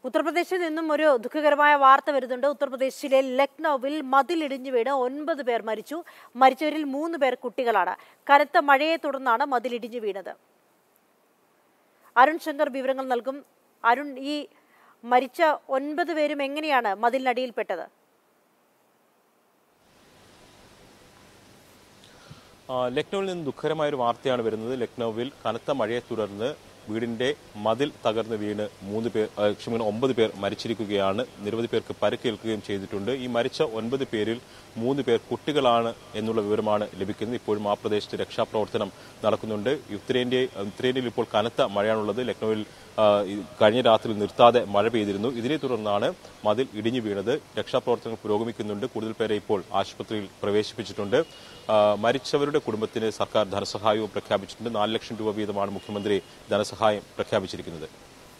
ഉത്തർപ്രദേശിൽ നിന്നും ഒരു ദുഃഖകരമായ വാർത്ത വരുന്നുണ്ട് ഉത്തർപ്രദേശിലെ ലക്നൌവിൽ മതിലിടിഞ്ഞു വീണ് ഒൻപത് പേർ മരിച്ചു മരിച്ചവരിൽ മൂന്ന് പേർ കുട്ടികളാണ് കനത്ത മഴയെ തുടർന്നാണ് മതിലിടിഞ്ഞു വീണത് അരുൺ ശങ്കർ വിവരങ്ങൾ നൽകും അരുൺ ഈ മരിച്ച ഒൻപത് പേരും എങ്ങനെയാണ് മതിലിനടിയിൽപ്പെട്ടത് ആ, ലക്നൌവിൽ നിന്ന് ദുഃഖകരമായ ഒരു വാർത്തയാണ് വരുന്നത് ലക്നൌവിൽ കനത്ത മഴയെ തുടർന്ന് വീടിന്റെ മതിൽ തകർന്ന് വീണ് മൂന്ന് പേർ ആ, ക്ഷമിക്കണം ഒമ്പത് പേർ മരിച്ചിരിക്കുകയാണ് നിരവധി പേർക്ക് പരിക്കേൽക്കുകയും ചെയ്തിട്ടുണ്ട് ഈ മരിച്ച ഒൻപത് പേരിൽ മൂന്ന് പേർ കുട്ടികളാണ് എന്നുള്ള വിവരമാണ് ലഭിക്കുന്നത് ഇപ്പോഴും ആ പ്രദേശത്ത് രക്ഷാപ്രവർത്തനം നടക്കുന്നുണ്ട് ഉത്തരേന്ത്യ ഉത്തരേന്ത്യയിൽ ഇപ്പോൾ കനത്ത മഴയാണുള്ളത് ലക്നൌവിൽ ആ, ഈ കഴിഞ്ഞ രാത്രി നിർത്താതെ മഴ പെയ്തിരുന്നു ഇതിനെ തുടർന്നാണ് മതിൽ ഇടിഞ്ഞു വീണത് രക്ഷാപ്രവർത്തനങ്ങൾ പുരോഗമിക്കുന്നുണ്ട് കൂടുതൽ പേരെ ഇപ്പോൾ ആശുപത്രിയിൽ പ്രവേശിപ്പിച്ചിട്ടുണ്ട് ആ, മരിച്ചവരുടെ കുടുംബത്തിന് സർക്കാർ ധനസഹായവും പ്രഖ്യാപിച്ചിട്ടുണ്ട് നാല് ലക്ഷം രൂപ വീതമാണ് മുഖ്യമന്ത്രി ധനസഹായം പ്രഖ്യാപിച്ചിരിക്കുന്നത്